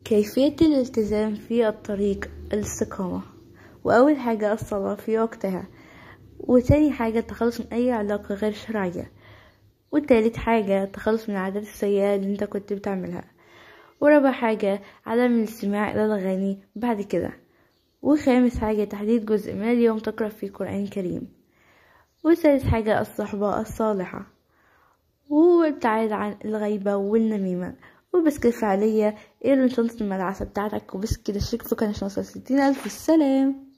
كيفية الالتزام في الطريق الاستقامة وأول حاجة الصلاة في وقتها وتاني حاجة التخلص من أي علاقة غير شرعية وتالت حاجة التخلص من العادات السيئة اللي انت كنت بتعملها ورابع حاجة عدم الاستماع إلى الأغاني بعد كده وخامس حاجة تحديد جزء من اليوم تقرأ فيه قرآن كريم وسادس حاجة الصحبة الصالحة وابتعاد عن الغيبة والنميمة وبس كده فعليا ايه شنطة المدرسة بتاعتك وبس كده شكرا كان ستين ألف السلام